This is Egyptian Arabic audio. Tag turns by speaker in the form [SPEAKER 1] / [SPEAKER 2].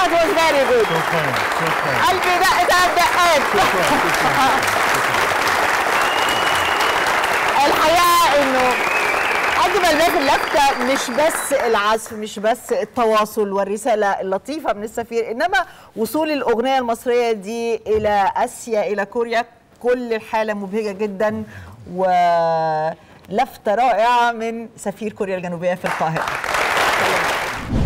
[SPEAKER 1] that was very good
[SPEAKER 2] شكرا شكرا
[SPEAKER 1] قلبي دق دق دقات الحقيقه انه اجمل ما في اللفته مش بس العزف مش بس التواصل والرساله اللطيفه من السفير انما وصول الاغنيه المصريه دي الى اسيا الى كوريا كل الحاله مبهجه جدا ولفته رائعه من سفير كوريا الجنوبيه في القاهره